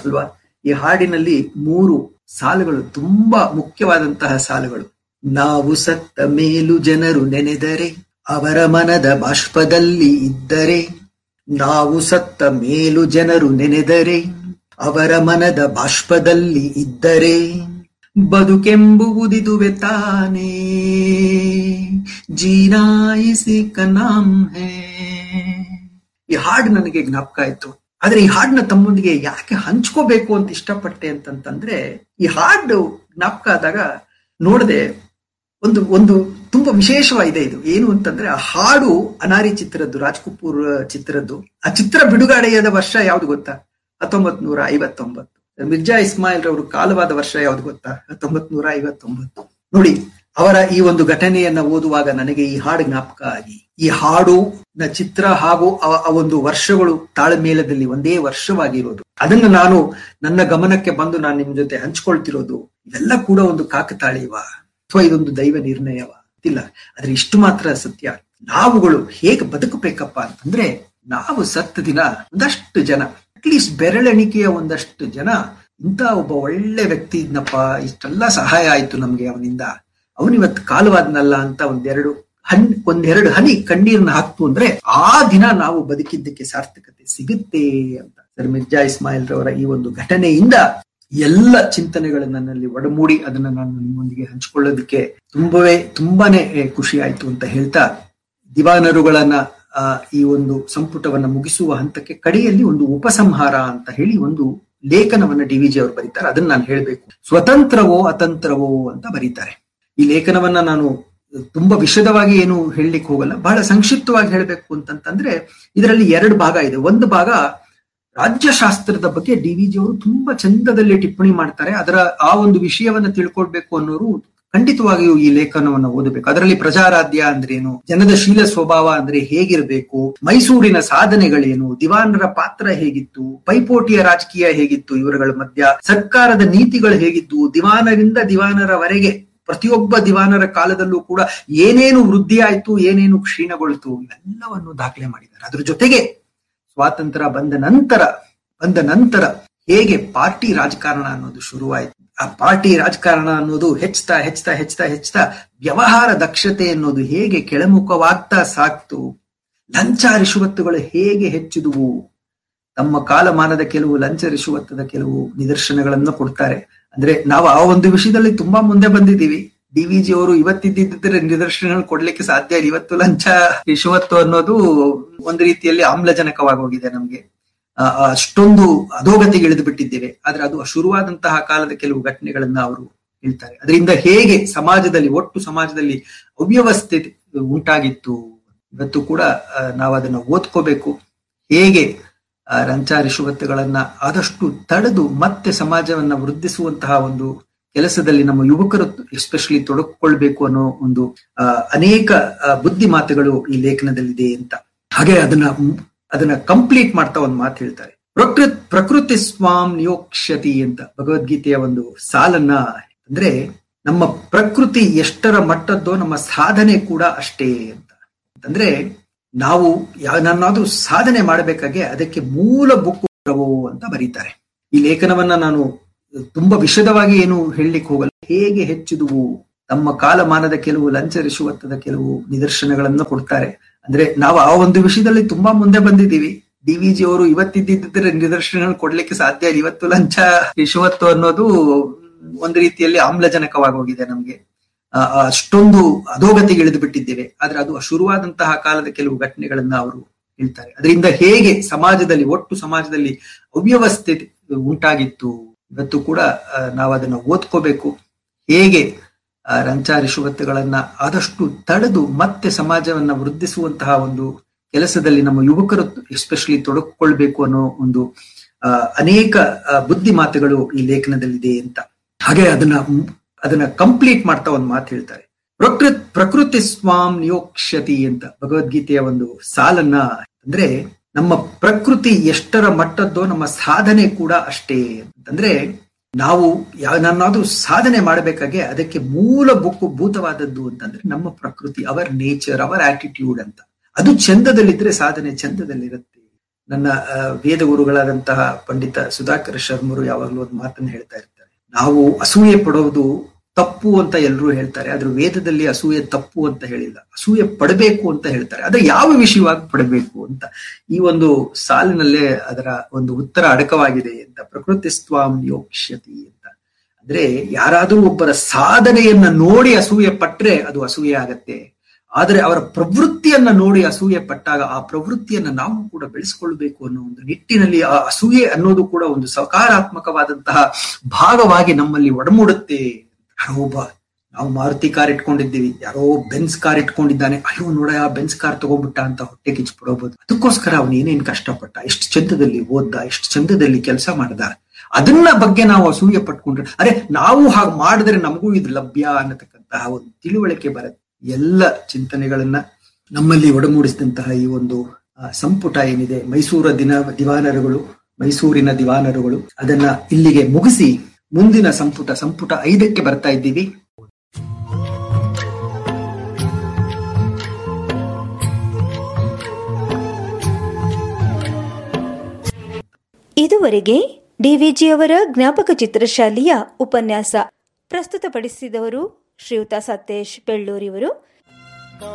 ಅಲ್ವಾ ಈ ಹಾಡಿನಲ್ಲಿ ಮೂರು ಸಾಲುಗಳು ತುಂಬಾ ಮುಖ್ಯವಾದಂತಹ ಸಾಲುಗಳು ನಾವು ಸತ್ತ ಮೇಲು ಜನರು ನೆನೆದರೆ ಅವರ ಮನದ ಬಾಷ್ಪದಲ್ಲಿ ಇದ್ದರೆ ನಾವು ಸತ್ತ ಮೇಲು ಜನರು ನೆನೆದರೆ ಅವರ ಮನದ ಬಾಷ್ಪದಲ್ಲಿ ಇದ್ದರೆ ಬದುಕೆಂಬುವುದಿದುವೆ ತಾನೇ ಜೀನಾಯಿಸಿ ಕನಾಮ್ ಹೇ ಈ ಹಾಡು ನನಗೆ ಜ್ಞಾಪಕ ಆಯ್ತು ಆದ್ರೆ ಈ ಹಾಡನ್ನ ತಮ್ಮೊಂದಿಗೆ ಯಾಕೆ ಹಂಚ್ಕೋಬೇಕು ಅಂತ ಇಷ್ಟಪಟ್ಟೆ ಅಂತಂತಂದ್ರೆ ಈ ಹಾಡು ಜ್ಞಾಪಕ ಆದಾಗ ನೋಡದೆ ಒಂದು ಒಂದು ತುಂಬಾ ವಿಶೇಷವಾಗಿದೆ ಇದು ಏನು ಅಂತಂದ್ರೆ ಆ ಹಾಡು ಅನಾರಿ ಚಿತ್ರದ್ದು ರಾಜ್ ಕಪೂರ್ ಚಿತ್ರದ್ದು ಆ ಚಿತ್ರ ಬಿಡುಗಡೆಯಾದ ವರ್ಷ ಯಾವ್ದು ಗೊತ್ತಾ ಹತ್ತೊಂಬತ್ ನೂರ ಐವತ್ತೊಂಬತ್ತು ಮಿರ್ಜಾ ಇಸ್ಮಾಯಿಲ್ ರವರು ಕಾಲವಾದ ವರ್ಷ ಯಾವ್ದು ಗೊತ್ತಾ ಹತ್ತೊಂಬತ್ ನೂರ ಐವತ್ತೊಂಬತ್ತು ನೋಡಿ ಅವರ ಈ ಒಂದು ಘಟನೆಯನ್ನ ಓದುವಾಗ ನನಗೆ ಈ ಹಾಡು ಜ್ಞಾಪಕ ಆಗಿ ಈ ಹಾಡು ನ ಚಿತ್ರ ಹಾಗೂ ಆ ಒಂದು ವರ್ಷಗಳು ತಾಳ್ಮೇಲದಲ್ಲಿ ಒಂದೇ ವರ್ಷವಾಗಿರೋದು ಅದನ್ನು ನಾನು ನನ್ನ ಗಮನಕ್ಕೆ ಬಂದು ನಾನು ನಿಮ್ ಜೊತೆ ಹಂಚ್ಕೊಳ್ತಿರೋದು ಇವೆಲ್ಲ ಕೂಡ ಒಂದು ಕಾಕತಾಳೀವ ಅಥವಾ ಇದೊಂದು ದೈವ ನಿರ್ಣಯವ ಇಲ್ಲ ಆದ್ರೆ ಇಷ್ಟು ಮಾತ್ರ ಸತ್ಯ ನಾವುಗಳು ಹೇಗೆ ಬದುಕಬೇಕಪ್ಪ ಅಂತಂದ್ರೆ ನಾವು ಸತ್ತ ದಿನ ಒಂದಷ್ಟು ಜನ ಅಟ್ಲೀಸ್ಟ್ ಬೆರಳೆಣಿಕೆಯ ಒಂದಷ್ಟು ಜನ ಇಂಥ ಒಬ್ಬ ಒಳ್ಳೆ ವ್ಯಕ್ತಿ ಇದ್ನಪ್ಪ ಇಷ್ಟೆಲ್ಲ ಸಹಾಯ ಆಯ್ತು ನಮ್ಗೆ ಅವನಿಂದ ಅವನಿವತ್ತು ಕಾಲವಾದ್ನಲ್ಲ ಅಂತ ಒಂದೆರಡು ಹನ್ ಒಂದೆರಡು ಹನಿ ಕಣ್ಣೀರನ್ನ ಹಾಕ್ತು ಅಂದ್ರೆ ಆ ದಿನ ನಾವು ಬದುಕಿದ್ದಕ್ಕೆ ಸಾರ್ಥಕತೆ ಸಿಗುತ್ತೆ ಅಂತ ಸರ್ ಮಿರ್ಜಾ ಇಸ್ಮಾಯಿಲ್ ರವರ ಈ ಒಂದು ಘಟನೆಯಿಂದ ಎಲ್ಲ ಚಿಂತನೆಗಳು ನನ್ನಲ್ಲಿ ಒಡಮೂಡಿ ಅದನ್ನ ನಾನು ನಿಮ್ಮೊಂದಿಗೆ ಹಂಚಿಕೊಳ್ಳೋದಕ್ಕೆ ತುಂಬವೇ ತುಂಬಾನೇ ಖುಷಿ ಆಯ್ತು ಅಂತ ಹೇಳ್ತಾ ದಿವಾನರುಗಳನ್ನ ಆ ಈ ಒಂದು ಸಂಪುಟವನ್ನ ಮುಗಿಸುವ ಹಂತಕ್ಕೆ ಕಡೆಯಲ್ಲಿ ಒಂದು ಉಪಸಂಹಾರ ಅಂತ ಹೇಳಿ ಒಂದು ಲೇಖನವನ್ನ ಡಿ ವಿಜಿ ಅವರು ಬರೀತಾರೆ ಅದನ್ನ ನಾನು ಹೇಳ್ಬೇಕು ಸ್ವತಂತ್ರವೋ ಅತಂತ್ರವೋ ಅಂತ ಬರೀತಾರೆ ಈ ಲೇಖನವನ್ನ ನಾನು ತುಂಬಾ ವಿಶದವಾಗಿ ಏನು ಹೇಳಲಿಕ್ಕೆ ಹೋಗಲ್ಲ ಬಹಳ ಸಂಕ್ಷಿಪ್ತವಾಗಿ ಹೇಳಬೇಕು ಅಂತಂತಂದ್ರೆ ಇದರಲ್ಲಿ ಎರಡು ಭಾಗ ಇದೆ ಒಂದು ಭಾಗ ರಾಜ್ಯಶಾಸ್ತ್ರದ ಬಗ್ಗೆ ಡಿ ವಿ ಜಿ ಅವರು ತುಂಬಾ ಚಂದದಲ್ಲಿ ಟಿಪ್ಪಣಿ ಮಾಡ್ತಾರೆ ಅದರ ಆ ಒಂದು ವಿಷಯವನ್ನ ತಿಳ್ಕೊಳ್ಬೇಕು ಅನ್ನೋರು ಖಂಡಿತವಾಗಿಯೂ ಈ ಲೇಖನವನ್ನು ಓದಬೇಕು ಅದರಲ್ಲಿ ಪ್ರಜಾರಾಧ್ಯ ಅಂದ್ರೇನು ಜನದ ಶೀಲ ಸ್ವಭಾವ ಅಂದ್ರೆ ಹೇಗಿರಬೇಕು ಮೈಸೂರಿನ ಸಾಧನೆಗಳೇನು ದಿವಾನರ ಪಾತ್ರ ಹೇಗಿತ್ತು ಪೈಪೋಟಿಯ ರಾಜಕೀಯ ಹೇಗಿತ್ತು ಇವರುಗಳ ಮಧ್ಯ ಸರ್ಕಾರದ ನೀತಿಗಳು ಹೇಗಿತ್ತು ದಿವಾನರಿಂದ ದಿವಾನರವರೆಗೆ ಪ್ರತಿಯೊಬ್ಬ ದಿವಾನರ ಕಾಲದಲ್ಲೂ ಕೂಡ ಏನೇನು ವೃದ್ಧಿ ಆಯ್ತು ಏನೇನು ಕ್ಷೀಣಗೊಳ್ತು ಇವೆಲ್ಲವನ್ನು ದಾಖಲೆ ಮಾಡಿದ್ದಾರೆ ಅದ್ರ ಜೊತೆಗೆ ಸ್ವಾತಂತ್ರ್ಯ ಬಂದ ನಂತರ ಬಂದ ನಂತರ ಹೇಗೆ ಪಾರ್ಟಿ ರಾಜಕಾರಣ ಅನ್ನೋದು ಶುರುವಾಯಿತು ಆ ಪಾರ್ಟಿ ರಾಜಕಾರಣ ಅನ್ನೋದು ಹೆಚ್ಚುತ್ತಾ ಹೆಚ್ಚುತ್ತಾ ಹೆಚ್ಚುತ್ತಾ ಹೆಚ್ಚುತ್ತಾ ವ್ಯವಹಾರ ದಕ್ಷತೆ ಅನ್ನೋದು ಹೇಗೆ ಕೆಳಮುಖವಾಗ್ತಾ ಸಾಕ್ತು ಲಂಚ ರಿಷುವತ್ತುಗಳು ಹೇಗೆ ಹೆಚ್ಚಿದುವು ತಮ್ಮ ಕಾಲಮಾನದ ಕೆಲವು ಲಂಚ ರಿಷುವತ್ತದ ಕೆಲವು ನಿದರ್ಶನಗಳನ್ನು ಕೊಡ್ತಾರೆ ಅಂದ್ರೆ ನಾವು ಆ ಒಂದು ವಿಷಯದಲ್ಲಿ ತುಂಬಾ ಮುಂದೆ ಬಂದಿದ್ದೀವಿ ಡಿ ವಿ ಜಿ ಅವರು ಇವತ್ತಿದ್ದಿದ್ರೆ ನಿದರ್ಶನಗಳು ಕೊಡ್ಲಿಕ್ಕೆ ಸಾಧ್ಯ ಇಲ್ಲ ಇವತ್ತು ಲಂಚ ರಿಷುವತ್ತು ಅನ್ನೋದು ಒಂದು ರೀತಿಯಲ್ಲಿ ಆಮ್ಲಜನಕವಾಗಿ ಹೋಗಿದೆ ನಮ್ಗೆ ಅಷ್ಟೊಂದು ಅಧೋಗತಿಗೆ ಇಳಿದು ಬಿಟ್ಟಿದ್ದೇವೆ ಆದ್ರೆ ಅದು ಶುರುವಾದಂತಹ ಕಾಲದ ಕೆಲವು ಘಟನೆಗಳನ್ನ ಅವರು ಹೇಳ್ತಾರೆ ಅದರಿಂದ ಹೇಗೆ ಸಮಾಜದಲ್ಲಿ ಒಟ್ಟು ಸಮಾಜದಲ್ಲಿ ಅವ್ಯವಸ್ಥೆ ಉಂಟಾಗಿತ್ತು ಇವತ್ತು ಕೂಡ ನಾವು ಅದನ್ನ ಓದ್ಕೋಬೇಕು ಹೇಗೆ ರಂಚ ರಿಷುವತ್ತುಗಳನ್ನ ಆದಷ್ಟು ತಡೆದು ಮತ್ತೆ ಸಮಾಜವನ್ನ ವೃದ್ಧಿಸುವಂತಹ ಒಂದು ಕೆಲಸದಲ್ಲಿ ನಮ್ಮ ಯುವಕರು ಎಸ್ಪೆಷಲಿ ತೊಡಗಿಕೊಳ್ಬೇಕು ಅನ್ನೋ ಒಂದು ಅನೇಕ ಬುದ್ಧಿ ಮಾತುಗಳು ಈ ಲೇಖನದಲ್ಲಿದೆ ಅಂತ ಹಾಗೆ ಅದನ್ನ ಅದನ್ನ ಕಂಪ್ಲೀಟ್ ಮಾಡ್ತಾ ಒಂದು ಮಾತು ಹೇಳ್ತಾರೆ ಪ್ರಕೃತ್ ಪ್ರಕೃತಿ ಸ್ವಾಮ್ ನಿಯೋಕ್ಷತಿ ಅಂತ ಭಗವದ್ಗೀತೆಯ ಒಂದು ಸಾಲನ್ನ ಅಂದ್ರೆ ನಮ್ಮ ಪ್ರಕೃತಿ ಎಷ್ಟರ ಮಟ್ಟದ್ದೋ ನಮ್ಮ ಸಾಧನೆ ಕೂಡ ಅಷ್ಟೇ ಅಂತ ಅಂತಂದ್ರೆ ನಾವು ನಾನಾದ್ರೂ ಸಾಧನೆ ಮಾಡಬೇಕಾಗೆ ಅದಕ್ಕೆ ಮೂಲ ಬುಕ್ಕು ಅಂತ ಬರೀತಾರೆ ಈ ಲೇಖನವನ್ನ ನಾನು ತುಂಬಾ ವಿಶದವಾಗಿ ಏನು ಹೇಳಲಿಕ್ಕೆ ಹೋಗಲ್ಲ ಹೇಗೆ ಹೆಚ್ಚಿದುವು ತಮ್ಮ ಕಾಲಮಾನದ ಕೆಲವು ಲಂಚ ರಿಷುವತ್ತದ ಕೆಲವು ನಿದರ್ಶನಗಳನ್ನು ಕೊಡ್ತಾರೆ ಅಂದ್ರೆ ನಾವು ಆ ಒಂದು ವಿಷಯದಲ್ಲಿ ತುಂಬಾ ಮುಂದೆ ಬಂದಿದ್ದೀವಿ ಡಿ ವಿ ಜಿ ಅವರು ಇವತ್ತಿದ್ದಿದ್ರೆ ನಿದರ್ಶನಗಳು ಕೊಡ್ಲಿಕ್ಕೆ ಸಾಧ್ಯ ಇಲ್ಲ ಇವತ್ತು ಲಂಚ ರಿಷುವತ್ತು ಅನ್ನೋದು ಒಂದು ರೀತಿಯಲ್ಲಿ ಆಮ್ಲಜನಕವಾಗಿ ಹೋಗಿದೆ ನಮ್ಗೆ ಅಷ್ಟೊಂದು ಅಧೋಗತಿಗೆ ಇಳಿದು ಬಿಟ್ಟಿದ್ದೇವೆ ಆದ್ರೆ ಅದು ಶುರುವಾದಂತಹ ಕಾಲದ ಕೆಲವು ಘಟನೆಗಳನ್ನ ಅವರು ಹೇಳ್ತಾರೆ ಅದರಿಂದ ಹೇಗೆ ಸಮಾಜದಲ್ಲಿ ಒಟ್ಟು ಸಮಾಜದಲ್ಲಿ ಅವ್ಯವಸ್ಥೆ ಉಂಟಾಗಿತ್ತು ಇವತ್ತು ಕೂಡ ನಾವು ಅದನ್ನ ಓದ್ಕೋಬೇಕು ಹೇಗೆ ರಂಚ ರಿಷುವತ್ತುಗಳನ್ನ ಆದಷ್ಟು ತಡೆದು ಮತ್ತೆ ಸಮಾಜವನ್ನ ವೃದ್ಧಿಸುವಂತಹ ಒಂದು ಕೆಲಸದಲ್ಲಿ ನಮ್ಮ ಯುವಕರು ಎಸ್ಪೆಷಲಿ ತೊಡಗಿಕೊಳ್ಬೇಕು ಅನ್ನೋ ಒಂದು ಅನೇಕ ಬುದ್ಧಿ ಮಾತುಗಳು ಈ ಲೇಖನದಲ್ಲಿದೆ ಅಂತ ಹಾಗೆ ಅದನ್ನ ಅದನ್ನ ಕಂಪ್ಲೀಟ್ ಮಾಡ್ತಾ ಒಂದು ಮಾತು ಹೇಳ್ತಾರೆ ಪ್ರಕೃತ್ ಪ್ರಕೃತಿ ಸ್ವಾಮ್ ನಿಯೋಕ್ಷತಿ ಅಂತ ಭಗವದ್ಗೀತೆಯ ಒಂದು ಸಾಲನ್ನ ಅಂದ್ರೆ ನಮ್ಮ ಪ್ರಕೃತಿ ಎಷ್ಟರ ಮಟ್ಟದ್ದೋ ನಮ್ಮ ಸಾಧನೆ ಕೂಡ ಅಷ್ಟೇ ಅಂತಂದ್ರೆ ನಾವು ನಾನಾದ್ರೂ ಸಾಧನೆ ಮಾಡಬೇಕಾಗೆ ಅದಕ್ಕೆ ಮೂಲ ಬುಕ್ಕು ಭೂತವಾದದ್ದು ಅಂತಂದ್ರೆ ನಮ್ಮ ಪ್ರಕೃತಿ ಅವರ್ ನೇಚರ್ ಅವರ್ ಆಟಿಟ್ಯೂಡ್ ಅಂತ ಅದು ಚಂದದಲ್ಲಿದ್ರೆ ಸಾಧನೆ ಚಂದದಲ್ಲಿರುತ್ತೆ ನನ್ನ ವೇದ ಗುರುಗಳಾದಂತಹ ಪಂಡಿತ ಸುಧಾಕರ್ ಶರ್ಮರು ಯಾವಾಗಲೂ ಒಂದು ಮಾತನ್ನು ಹೇಳ್ತಾ ಇರ್ತಾರೆ ನಾವು ಅಸೂಯೆ ಪಡೋದು ತಪ್ಪು ಅಂತ ಎಲ್ಲರೂ ಹೇಳ್ತಾರೆ ಆದ್ರೆ ವೇದದಲ್ಲಿ ಅಸೂಯೆ ತಪ್ಪು ಅಂತ ಹೇಳಿಲ್ಲ ಅಸೂಯೆ ಪಡಬೇಕು ಅಂತ ಹೇಳ್ತಾರೆ ಆದ್ರೆ ಯಾವ ವಿಷಯವಾಗಿ ಪಡಬೇಕು ಅಂತ ಈ ಒಂದು ಸಾಲಿನಲ್ಲೇ ಅದರ ಒಂದು ಉತ್ತರ ಅಡಕವಾಗಿದೆ ಅಂತ ಪ್ರಕೃತಿ ಸ್ವಾಮ್ ಯೋಕ್ಷ್ಯತಿ ಅಂತ ಅಂದ್ರೆ ಯಾರಾದರೂ ಒಬ್ಬರ ಸಾಧನೆಯನ್ನ ನೋಡಿ ಅಸೂಯೆ ಪಟ್ರೆ ಅದು ಅಸೂಯೆ ಆಗತ್ತೆ ಆದರೆ ಅವರ ಪ್ರವೃತ್ತಿಯನ್ನ ನೋಡಿ ಅಸೂಯೆ ಪಟ್ಟಾಗ ಆ ಪ್ರವೃತ್ತಿಯನ್ನ ನಾವು ಕೂಡ ಬೆಳೆಸ್ಕೊಳ್ಬೇಕು ಅನ್ನೋ ಒಂದು ನಿಟ್ಟಿನಲ್ಲಿ ಆ ಅಸೂಯೆ ಅನ್ನೋದು ಕೂಡ ಒಂದು ಸಕಾರಾತ್ಮಕವಾದಂತಹ ಭಾಗವಾಗಿ ನಮ್ಮಲ್ಲಿ ಒಡಮೂಡುತ್ತೆ ಯಾರೋ ಒಬ್ಬ ನಾವು ಮಾರುತಿ ಕಾರ್ ಇಟ್ಕೊಂಡಿದ್ದೀವಿ ಯಾರೋ ಬೆನ್ಸ್ ಕಾರ್ ಇಟ್ಕೊಂಡಿದ್ದಾನೆ ಅಯ್ಯೋ ನೋಡ ಆ ಬೆನ್ಸ್ ಕಾರ್ ತಗೊಂಡ್ಬಿಟ್ಟ ಅಂತ ಹೊಟ್ಟೆ ಕಿಚ್ಚು ಪಡೋಬಹುದು ಅದಕ್ಕೋಸ್ಕರ ಅವನು ಏನೇನ್ ಕಷ್ಟಪಟ್ಟ ಎಷ್ಟು ಚಂದದಲ್ಲಿ ಓದ್ದ ಎಷ್ಟು ಚಂದದಲ್ಲಿ ಕೆಲಸ ಮಾಡ್ದ ಅದನ್ನ ಬಗ್ಗೆ ನಾವು ಅಸೂಯೆ ಪಟ್ಕೊಂಡ್ರೆ ಅರೆ ನಾವು ಹಾಗೆ ಮಾಡಿದ್ರೆ ನಮಗೂ ಇದು ಲಭ್ಯ ಅನ್ನತಕ್ಕಂತಹ ಒಂದು ತಿಳುವಳಿಕೆ ಬರುತ್ತೆ ಎಲ್ಲ ಚಿಂತನೆಗಳನ್ನ ನಮ್ಮಲ್ಲಿ ಒಡಮೂಡಿಸಿದಂತಹ ಈ ಒಂದು ಸಂಪುಟ ಏನಿದೆ ಮೈಸೂರ ದಿನ ದಿವಾನರುಗಳು ಮೈಸೂರಿನ ದಿವಾನರುಗಳು ಅದನ್ನ ಇಲ್ಲಿಗೆ ಮುಗಿಸಿ ಮುಂದಿನ ಸಂಪುಟ ಸಂಪುಟ ಐದಕ್ಕೆ ಬರ್ತಾ ಇದ್ದೀವಿ ಇದುವರೆಗೆ ಡಿವಿಜಿಯವರ ಜ್ಞಾಪಕ ಚಿತ್ರಶಾಲೆಯ ಉಪನ್ಯಾಸ ಪ್ರಸ್ತುತಪಡಿಸಿದವರು ಶ್ರೀಯುತ ಸತೇಶ್ ಬೆಳ್ಳೂರಿವರು